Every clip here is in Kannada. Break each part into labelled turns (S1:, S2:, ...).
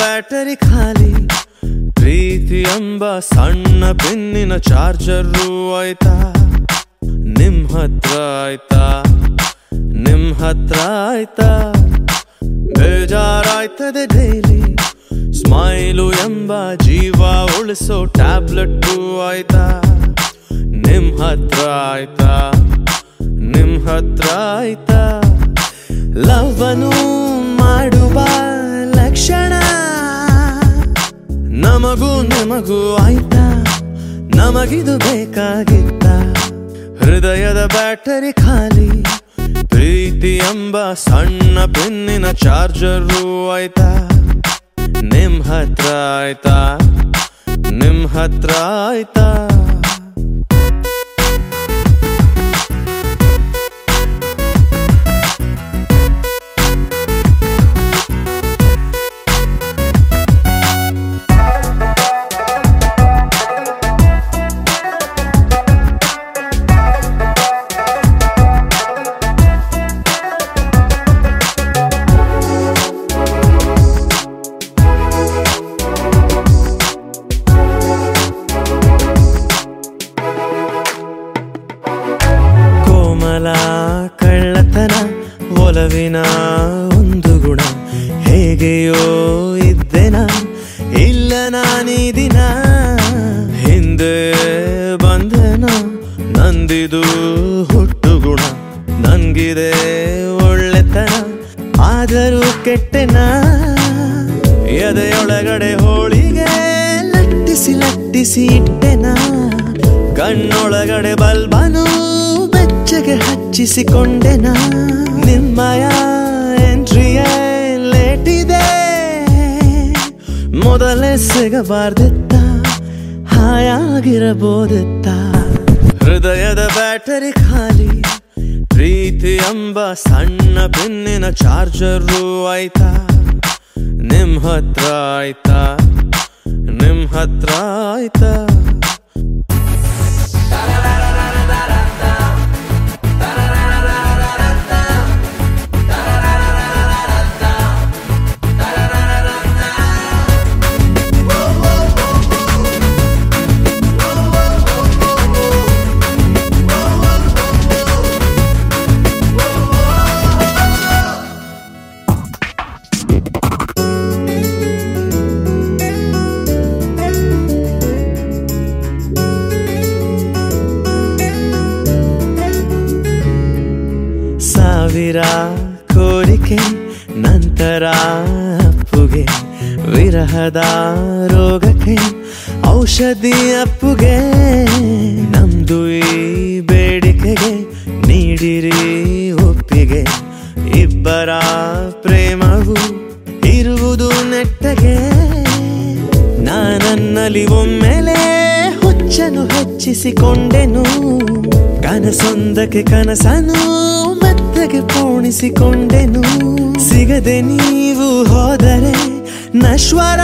S1: ಬ್ಯಾಟರಿ ಖಾಲಿ ಪ್ರೀತಿ ಎಂಬ ಸಣ್ಣ ಬೆನ್ನಿನ ಚಾರ್ಜರು ಆಯ್ತಾ ನಿಮ್ ಹತ್ರ ಆಯ್ತಾ ನಿಮ್ ಹತ್ರ ಆಯ್ತಾ ಬೇಜಾರಾಯ್ತದೆ ಡೈಲಿ ಸ್ಮೈಲು ಎಂಬ ಜೀವ ಉಳಿಸೋ ಟ್ಯಾಬ್ಲೆಟ್ ಆಯ್ತಾ ನಿಮ್ ಹತ್ರ ಆಯ್ತಾ ನಿಮ್ ಹತ್ರ ಆಯ್ತಾ ಲವ್ವನು ಮಾಡುವ ಲಕ್ಷಣ ನಮಗೂ ನಮಗೂ ಆಯ್ತಾ ನಮಗಿದು ಬೇಕಾಗಿತ್ತ ಹೃದಯದ ಬ್ಯಾಟರಿ ಖಾಲಿ ಪ್ರೀತಿ ಎಂಬ ಸಣ್ಣ ಪೆನ್ನಿನ ಚಾರ್ಜರು ಆಯ್ತಾ ನಿಮ್ ಹತ್ರ ಆಯ್ತಾ ನಿಮ್ ಹತ್ರ ಆಯ್ತಾ ಕೋಮಲ ಕಳ್ಳತನ ಒಲವಿನ ಒಂದು ಗುಣ ಹೇಗೆಯೋ ಇದ್ದೆನ ಇಲ್ಲ ನಾನೀ ದಿನ ಹಿಂದೆ ಬಂದೆನ ನಂದಿದು ಹುಟ್ಟು ಗುಣ ನನ್ಗಿದೆ ಒಳ್ಳೆತನ ಆದರೂ ಕೆಟ್ಟೆನ ಎದೆಯೊಳಗಡೆ ಹೋಳಿಗೆ ಲಟ್ಟಿಸಿ ಲಟ್ಟಿಸಿ ಇಟ್ಟೆನ ಕಣ್ಣೊಳಗಡೆ ಬಲ್ಬನು ಬೆಚ್ಚಗೆ ಹಚ್ಚಿಸಿಕೊಂಡೆನ ನಿಮ್ಮಯ ಎಂಟ್ರಿಯ ಲೇಟಿದೆ ಮೊದಲೇ ಸಿಗಬಾರ್ದಿತ್ತ ಹಾಯಾಗಿರಬಹುದಿತ್ತ ಹೃದಯದ ಬ್ಯಾಟರಿ ಖಾಲಿ ಪ್ರೀತಿ ಎಂಬ ಸಣ್ಣ ಬೆನ್ನಿನ ಚಾರ್ಜರು ಆಯ್ತಾ ನಿಮ್ ಹತ್ರ ಆಯ್ತಾ ನಿಮ್ ಹತ್ರ ಆಯ್ತಾ ಸಾವಿರ ಕೋರಿಕೆ ನಂತರ ಅಪ್ಪುಗೆ ವಿರಹದ ರೋಗಕ್ಕೆ ಔಷಧಿ ಅಪ್ಪುಗೆ ನಮ್ದು ಈ ಬೇಡಿಕೆಗೆ ನೀಡಿರಿ ಒಪ್ಪಿಗೆ ಇಬ್ಬರ ಪ್ರೇಮವು ಇರುವುದು ನೆಟ್ಟಗೆ ನಾನನ್ನಲ್ಲಿ ಒಮ್ಮೆಲೆ ಹುಚ್ಚನು ಹೆಚ್ಚಿಸಿಕೊಂಡೆನು ಕನಸೊಂದಕ್ಕೆ ಕನಸನು ಮೆತ್ತಗೆ ಪೋಣಿಸಿಕೊಂಡೆನು ಸಿಗದೆ ನೀವು ಹೋದರೆ ನಶ್ವರ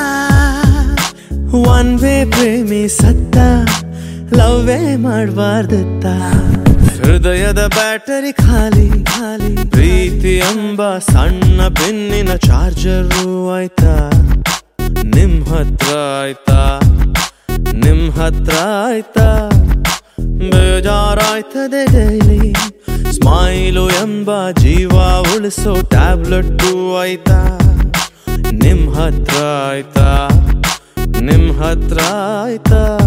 S1: ಒನ್ ವೇ ಪ್ರೇಮಿ ಸತ್ತ ಲವ್ವೇ ಮಾಡಬಾರ್ದತ್ತ ಹೃದಯದ ಬ್ಯಾಟರಿ ಖಾಲಿ ಖಾಲಿ ಪ್ರೀತಿ ಎಂಬ ಸಣ್ಣ ಬೆನ್ನಿನ ಚಾರ್ಜರು ಆಯ್ತಾ ನಿಮ್ ಹತ್ರ ಆಯ್ತಾ ನಿಮ್ ಹತ್ರ ಆಯ್ತಾ ಬೇಜಾರಾಯ್ತದೆ ಡೈಲಿ ಸ್ಮೈಲು ಎಂಬ ಜೀವ ಉಳಿಸೋ ಟ್ಯಾಬ್ಲೆಟ್ ಆಯ್ತಾ ನಿಮ್ ಹತ್ರ ಆಯ್ತಾ ನಿಮ್ ಹತ್ರ ಆಯ್ತಾ